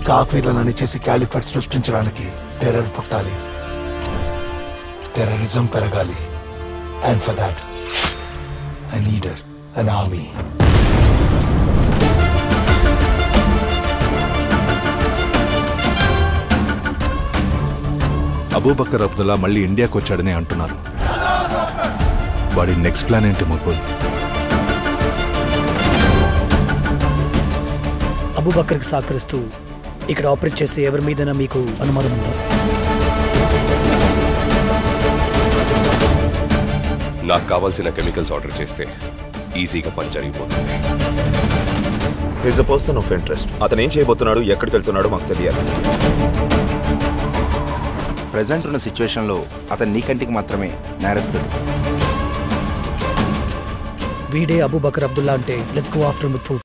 కాఫీలను అణిచేసి క్యాలిఫెట్ సృష్టించడానికి టెర్రర్ పుట్టాలి టెర్రరిజం పెరగాలి and for that I need an army Abubakkar Abdullah మళ్ళీ ఇండియాకి వచ్చాడని అంటున్నారు వాడి నెక్స్ట్ ప్లాన్ ఏంటి ముగ్గురు అబూబక్కర్కి సహకరిస్తూ ఇక్కడ ఆపరేట్ చేసే ఎవరి మీదైనా మీకు అనుమానం ఉందా నాకు కావాల్సిన కెమికల్స్ ఆర్డర్ చేస్తే ఈజీగా పని జరిగిపోతుంది is a person of interest అతను ఏం చేయబోతున్నాడు ఎక్కడికి వెళ్తున్నాడో మాకు తెలియాలి ప్రజెంట్ ఉన్న సిచ్యువేషన్లో అతను నీ కంటికి మాత్రమే నేరస్తుడు వీడే అబూబకర్ అబ్దుల్లా అంటే let's go after with full